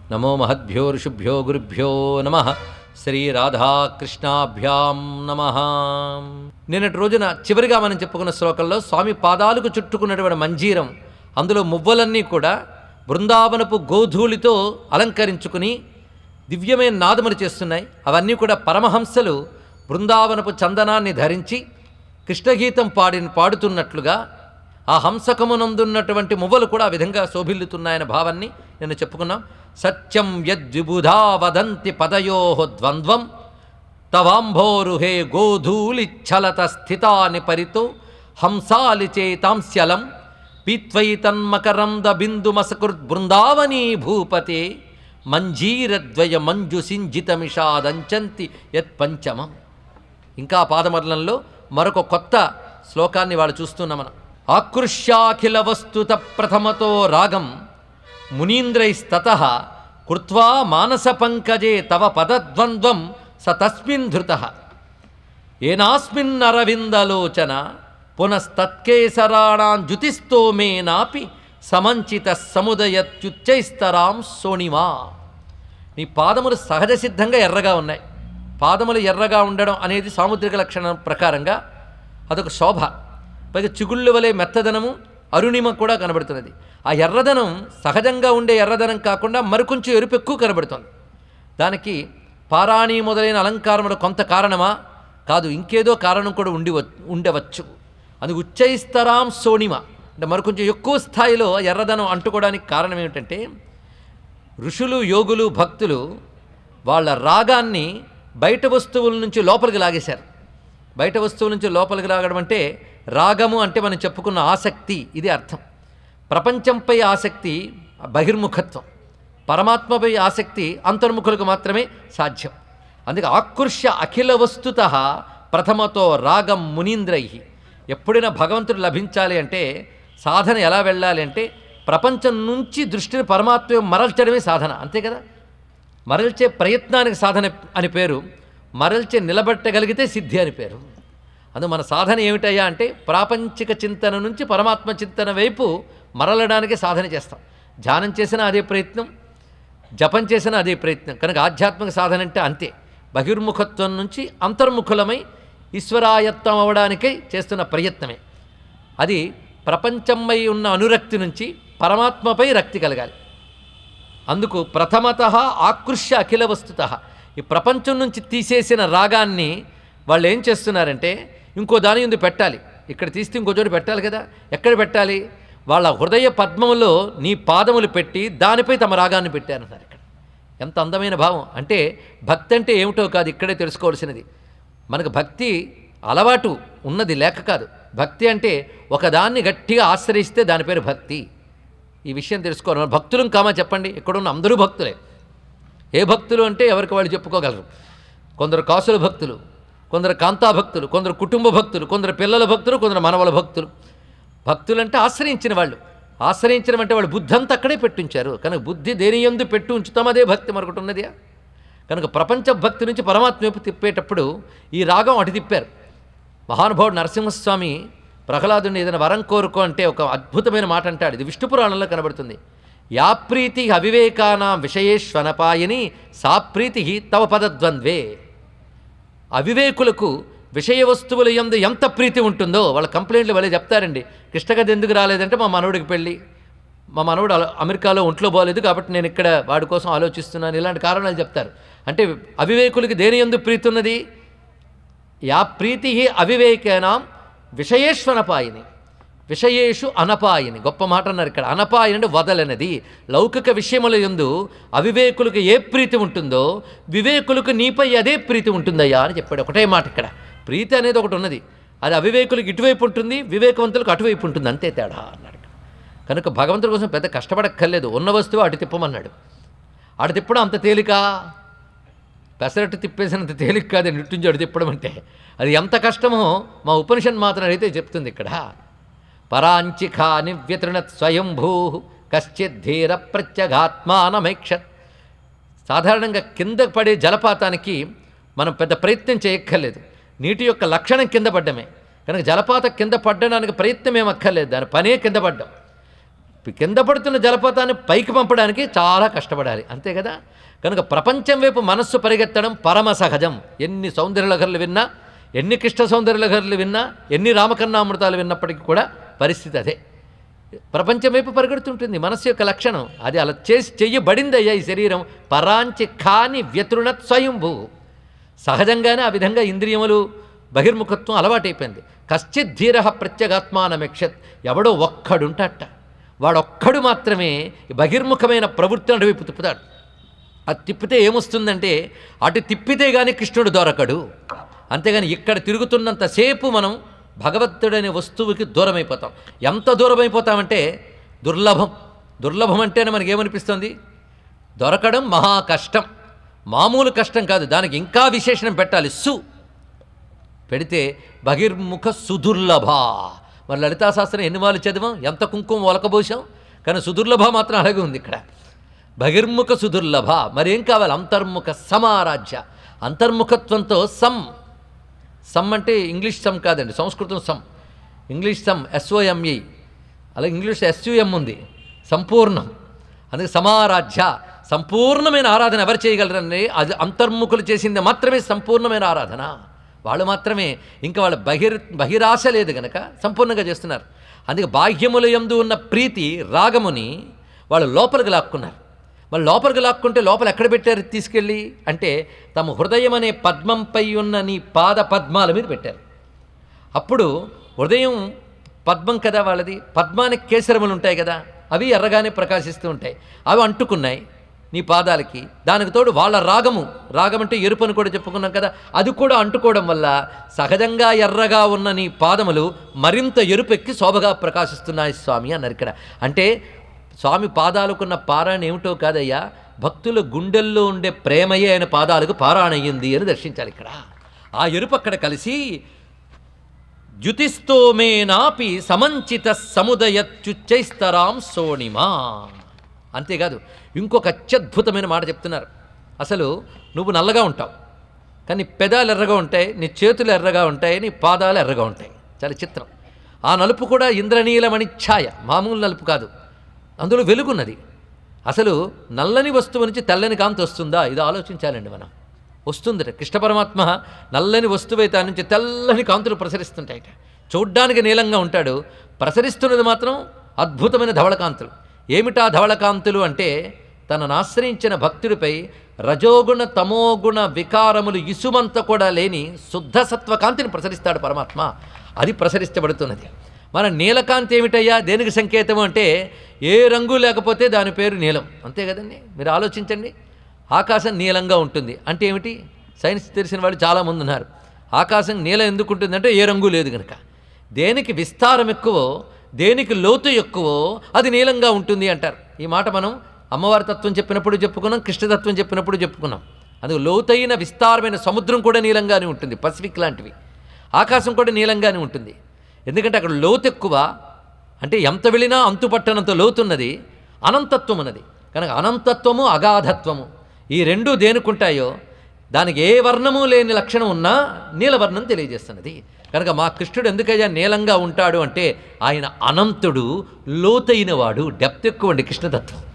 నమో మహద్భ్యో ఋషుభ్యో గురుభ్యో నమ శ్రీ రాధాకృష్ణాభ్యాం నమ నిన్నటి రోజున చివరిగా మనం చెప్పుకున్న శ్లోకంలో స్వామి పాదాలకు చుట్టుకున్నటువంటి మంజీరం అందులో మువ్వలన్నీ కూడా బృందావనపు గోధూళితో అలంకరించుకుని దివ్యమైన నాదములు చేస్తున్నాయి అవన్నీ కూడా పరమహంసలు బృందావనపు చందనాన్ని ధరించి కృష్ణగీతం పాడి పాడుతున్నట్లుగా ఆ హంసకమునందున్నటువంటి మువ్వలు కూడా ఆ విధంగా శోభిల్లుతున్నాయన్న భావాన్ని నేను చెప్పుకున్నాం సత్యం యద్విబుధా వదంతి పదయో ద్వంద్వం తవాంభోరుహే గోధూలిచ్చలత స్థితాని పరితో హంసాలి చేతాంస్యలం పీత్వైతన్మకరంద బిందుమసకృద్బృందావనీ భూపతే మంజీరద్వయ మంజుసింజితమిషాదంచంతి యత్పంచమం ఇంకా పాదమర్లంలో మరొక కొత్త శ్లోకాన్ని వాళ్ళు చూస్తున్నాం మనం ఆకృష్యాఖిల వస్తుత ప్రథమతో రాగం మునీంద్రైస్తత కృత్వా మానస పంకజే తవ పదద్వంద్వం స తస్మిన్ ధృత ఏనాస్మిన్నరవిందలోచన పునస్తత్కేసరాణాం జ్యుతిస్తోమేనాపి సమంచిత సముదయత్యుచ్చైస్తరాం సోణిమా నీ పాదములు సహజ సిద్ధంగా ఎర్రగా ఉన్నాయి పాదములు ఎర్రగా ఉండడం అనేది సాముద్రిక లక్షణం ప్రకారంగా అదొక శోభ పైగా చిగుళ్ళు వలె మెత్తదనము అరుణిమ కూడా కనబడుతున్నది ఆ ఎర్రదనం సహజంగా ఉండే ఎర్రదనం కాకుండా మరికొంచెం ఎరుపు ఎక్కువ కనబడుతుంది దానికి పారాణి మొదలైన అలంకారములు కొంత కారణమా కాదు ఇంకేదో కారణం కూడా ఉండి ఉండవచ్చు అది ఉచ్చయిస్తరాం సోణిమ అంటే మరికొంచెం ఎక్కువ స్థాయిలో ఎర్రదనం అంటుకోవడానికి కారణం ఏమిటంటే ఋషులు యోగులు భక్తులు వాళ్ళ రాగాన్ని బయట వస్తువుల నుంచి లోపలికి లాగేశారు బయట వస్తువుల నుంచి లోపలికి లాగడం అంటే రాగము అంటే మనం చెప్పుకున్న ఆసక్తి ఇది అర్థం ప్రపంచంపై ఆసక్తి బహిర్ముఖత్వం పరమాత్మపై ఆసక్తి అంతర్ముఖులకు మాత్రమే సాధ్యం అందుకే ఆకృష్య అఖిల వస్తుత ప్రథమతో రాగం మునీంద్రై ఎప్పుడైనా భగవంతుడు లభించాలి అంటే సాధన ఎలా వెళ్ళాలి అంటే ప్రపంచం నుంచి దృష్టిని పరమాత్మ మరల్చడమే సాధన అంతే కదా మరల్చే ప్రయత్నానికి సాధన అని పేరు మరల్చే నిలబెట్టగలిగితే సిద్ధి అని పేరు అందు మన సాధన ఏమిటయ్యా అంటే ప్రాపంచిక చింతన నుంచి పరమాత్మ చింతన వైపు మరలడానికి సాధన చేస్తాం ధ్యానం చేసినా అదే ప్రయత్నం జపం చేసినా అదే ప్రయత్నం కనుక ఆధ్యాత్మిక సాధన అంటే అంతే బహిర్ముఖత్వం నుంచి అంతర్ముఖులమై ఈశ్వరాయత్తం అవడానికై చేస్తున్న ప్రయత్నమే అది ప్రపంచమై ఉన్న అనురక్తి నుంచి పరమాత్మపై రక్తి కలగాలి అందుకు ప్రథమత ఆకృష్య అఖిల వస్తుత ఈ ప్రపంచం నుంచి తీసేసిన రాగాన్ని వాళ్ళు ఏం చేస్తున్నారంటే ఇంకో దాని ముందు పెట్టాలి ఇక్కడ తీస్తే ఇంకో చోటు పెట్టాలి కదా ఎక్కడ పెట్టాలి వాళ్ళ హృదయ పద్మములో నీ పాదములు పెట్టి దానిపై తమ రాగాన్ని పెట్టారన్నారు ఇక్కడ ఎంత అందమైన భావం అంటే భక్తి అంటే ఏమిటో కాదు ఇక్కడే తెలుసుకోవాల్సినది మనకు భక్తి అలవాటు ఉన్నది లేక కాదు భక్తి అంటే ఒకదాన్ని గట్టిగా ఆశ్రయిస్తే దాని పేరు భక్తి ఈ విషయం తెలుసుకోవాలి మన భక్తులం కామా చెప్పండి ఇక్కడున్న అందరూ భక్తులే ఏ భక్తులు అంటే ఎవరికి వాళ్ళు చెప్పుకోగలరు కొందరు కాసుల భక్తులు కొందరు కాంతా భక్తులు కొందరు కుటుంబ భక్తులు కొందరు పిల్లల భక్తులు కొందరు మనవల భక్తులు భక్తులు అంటే ఆశ్రయించిన వాళ్ళు ఆశ్రయించడం అంటే వాళ్ళు బుద్ధి అంతా అక్కడే పెట్టించారు కనుక బుద్ధి దేని ఎందు పెట్టి ఉంచుతాం అదే భక్తి మరొకటి ఉన్నది కనుక ప్రపంచ భక్తి నుంచి పరమాత్మ వైపు తిప్పేటప్పుడు ఈ రాగం అటు తిప్పారు మహానుభావుడు నరసింహస్వామి ప్రహ్లాదుని ఏదైనా వరం కోరుకో అంటే ఒక అద్భుతమైన మాట అంటాడు ఇది విష్ణు పురాణంలో కనబడుతుంది యా ప్రీతి అవివేకానాం విషయేష్వనపాయని సా ప్రీతి తవ పదద్వంద్వే అవివేకులకు విషయ వస్తువుల ఎందు ఎంత ప్రీతి ఉంటుందో వాళ్ళ కంప్లైంట్లు వాళ్ళే చెప్తారండి కృష్ణగది ఎందుకు రాలేదంటే మా మనవడికి పెళ్ళి మా మనవడు అల- అమెరికాలో ఒంట్లో పోలేదు కాబట్టి నేను ఇక్కడ వాడి కోసం ఆలోచిస్తున్నాను ఇలాంటి కారణాలు చెప్తారు అంటే అవివేకులకి దేని ఎందు ప్రీతి ఉన్నది యా ప్రీతి అవివేకేనాం విషయేష్వనపాయిని విషయేషు అనపాయిని గొప్ప మాట అన్నారు ఇక్కడ అనపాయని అంటే వదలనది లౌకిక విషయముల యందు అవివేకులకు ఏ ప్రీతి ఉంటుందో వివేకులకు నీపై అదే ప్రీతి ఉంటుందయ్యా అని చెప్పాడు ఒకటే మాట ఇక్కడ ప్రీతి అనేది ఒకటి ఉన్నది అది అవివేకులకు ఇటువైపు ఉంటుంది వివేకవంతులకు అటువైపు ఉంటుంది అంతే తేడా అన్నాడు కనుక భగవంతుడి కోసం పెద్ద కష్టపడక్కర్లేదు ఉన్న వస్తువు అటు తిప్పమన్నాడు అటు తిప్పడం అంత తేలిక పెసరట్టు తిప్పేసినంత తేలిక కాదు నిట్టుంచి అటు తిప్పడం అంటే అది ఎంత కష్టమో మా ఉపనిషత్ మాత్రం అయితే చెప్తుంది ఇక్కడ పరాంచిఖా నివ్యతృణత్ స్వయంభూ కశ్చిత్ ధీర ప్రత్యగాత్మానమైక్షత్ సాధారణంగా కింద పడే జలపాతానికి మనం పెద్ద ప్రయత్నం చేయక్కర్లేదు నీటి యొక్క లక్షణం కింద పడ్డమే కనుక జలపాతం కింద పడ్డడానికి ప్రయత్నం ఏం అక్కర్లేదు దాని పనే కింద పడ్డం కింద పడుతున్న జలపాతాన్ని పైకి పంపడానికి చాలా కష్టపడాలి అంతే కదా కనుక ప్రపంచం వైపు మనస్సు పరిగెత్తడం పరమ సహజం ఎన్ని సౌందర్యలహరులు విన్నా ఎన్ని కృష్ణ సౌందర్యలహరులు విన్నా ఎన్ని రామకన్నామృతాలు విన్నప్పటికీ కూడా పరిస్థితి అదే ప్రపంచం వైపు పరిగెడుతుంటుంది మనస్సు యొక్క లక్షణం అది అలా చేసి చెయ్యబడిందయ్యా ఈ శరీరం పరాంచి కాని వ్యతృణత్ స్వయంభూ సహజంగానే ఆ విధంగా ఇంద్రియములు బహిర్ముఖత్వం అలవాటైపోయింది కశ్చిత్ ధీర ప్రత్యేగాత్మానమెక్షత్ ఎవడో ఒక్కడుంటట వాడొక్కడు మాత్రమే ఈ బహిర్ముఖమైన ప్రవృత్తిని అటువైపు తిప్పుతాడు అది తిప్పితే ఏమొస్తుందంటే అటు తిప్పితే కానీ కృష్ణుడు దొరకడు అంతేగాని ఇక్కడ తిరుగుతున్నంతసేపు మనం భగవంతుడనే వస్తువుకి దూరం అయిపోతాం ఎంత దూరం అయిపోతామంటే దుర్లభం దుర్లభం అంటేనే మనకేమనిపిస్తుంది దొరకడం మహా కష్టం మామూలు కష్టం కాదు దానికి ఇంకా విశేషణం పెట్టాలి సు పెడితే బహిర్ముఖ సుదుర్లభ మరి లలితా శాస్త్రం ఎన్ని వాళ్ళు చదివాం ఎంత కుంకుమ ఒలకబోసాం కానీ సుదుర్లభ మాత్రం అలాగే ఉంది ఇక్కడ బహిర్ముఖ సుదుర్లభ మరేం కావాలి అంతర్ముఖ సమారాధ్య అంతర్ముఖత్వంతో సమ్ సమ్ అంటే ఇంగ్లీష్ సమ్ కాదండి సంస్కృతం సమ్ ఇంగ్లీష్ సమ్ ఎస్ఓఎంఈ అలాగే ఇంగ్లీష్ ఎస్యుఎం ఉంది సంపూర్ణం అందుకే సమారాధ్య సంపూర్ణమైన ఆరాధన ఎవరు చేయగలరని అది అంతర్ముఖులు చేసింది మాత్రమే సంపూర్ణమైన ఆరాధన వాళ్ళు మాత్రమే ఇంకా వాళ్ళ బహిర్ బహిరాశ లేదు గనక సంపూర్ణంగా చేస్తున్నారు అందుకే బాహ్యముల యందు ఉన్న ప్రీతి రాగముని వాళ్ళు లోపలికి లాక్కున్నారు మరి లోపలికి లాక్కుంటే లోపల ఎక్కడ పెట్టారు తీసుకెళ్ళి అంటే తమ హృదయం అనే పద్మంపై ఉన్న నీ పాద పద్మాల మీద పెట్టారు అప్పుడు హృదయం పద్మం కదా వాళ్ళది పద్మానికి కేసరములు ఉంటాయి కదా అవి ఎర్రగానే ప్రకాశిస్తూ ఉంటాయి అవి అంటుకున్నాయి నీ పాదాలకి దానికి తోడు వాళ్ళ రాగము రాగం అంటే ఎరుపు అని కూడా చెప్పుకున్నాం కదా అది కూడా అంటుకోవడం వల్ల సహజంగా ఎర్రగా ఉన్న నీ పాదములు మరింత ఎరుపెక్కి శోభగా ప్రకాశిస్తున్నాయి స్వామి అన్నారు ఇక్కడ అంటే స్వామి పాదాలకున్న పారాయణ ఏమిటో కాదయ్యా భక్తుల గుండెల్లో ఉండే ప్రేమయే ఆయన పాదాలకు పారాయణ అయ్యింది అని దర్శించాలి ఇక్కడ ఆ ఎరుపు అక్కడ కలిసి ద్యుతిస్తోమేనాపి సమంచిత సముదయత్యుచ్చైస్తరాం సోణిమా అంతేకాదు ఇంకొక అత్యద్భుతమైన మాట చెప్తున్నారు అసలు నువ్వు నల్లగా ఉంటావు కానీ పెదాలు ఎర్రగా ఉంటాయి నీ చేతులు ఎర్రగా ఉంటాయి నీ పాదాలు ఎర్రగా ఉంటాయి చాలా చిత్రం ఆ నలుపు కూడా ఇంద్రనీలమణి ఛాయ మామూలు నలుపు కాదు అందులో వెలుగున్నది అసలు నల్లని వస్తువు నుంచి తెల్లని కాంతి వస్తుందా ఇది ఆలోచించాలండి మనం వస్తుందట కృష్ణ పరమాత్మ నల్లని వస్తువు అయితే నుంచి తెల్లని కాంతులు ప్రసరిస్తుంటాయట చూడ్డానికి నీలంగా ఉంటాడు ప్రసరిస్తున్నది మాత్రం అద్భుతమైన ధవళకాంతులు ఏమిటా ధవళకాంతులు అంటే తనను ఆశ్రయించిన భక్తుడిపై రజోగుణ తమోగుణ వికారములు ఇసుమంత కూడా లేని శుద్ధ సత్వ కాంతిని ప్రసరిస్తాడు పరమాత్మ అది ప్రసరించబడుతున్నది మన నీలకాంతి ఏమిటయ్యా దేనికి సంకేతం అంటే ఏ రంగు లేకపోతే దాని పేరు నీలం అంతే కదండి మీరు ఆలోచించండి ఆకాశం నీలంగా ఉంటుంది అంటే ఏమిటి సైన్స్ తెలిసిన వాళ్ళు చాలామంది ఉన్నారు ఆకాశం నీలం ఎందుకు ఉంటుందంటే ఏ రంగు లేదు కనుక దేనికి విస్తారం ఎక్కువో దేనికి లోతు ఎక్కువో అది నీలంగా ఉంటుంది అంటారు ఈ మాట మనం అమ్మవారి తత్వం చెప్పినప్పుడు చెప్పుకున్నాం కృష్ణతత్వం చెప్పినప్పుడు చెప్పుకున్నాం అందుకు లోతైన విస్తారమైన సముద్రం కూడా నీలంగానే ఉంటుంది పసిఫిక్ లాంటివి ఆకాశం కూడా నీలంగానే ఉంటుంది ఎందుకంటే అక్కడ లోతు ఎక్కువ అంటే ఎంత వెళ్ళినా అంతుపట్టనంత లోతున్నది అనంతత్వం ఉన్నది కనుక అనంతత్వము అగాధత్వము ఈ రెండు దేనికుంటాయో దానికి ఏ వర్ణము లేని లక్షణం ఉన్నా నీలవర్ణం తెలియజేస్తున్నది కనుక మా కృష్ణుడు ఎందుకయ్యా నీలంగా ఉంటాడు అంటే ఆయన అనంతుడు లోతైనవాడు డెప్త్ ఎక్కువ అండి కృష్ణతత్వం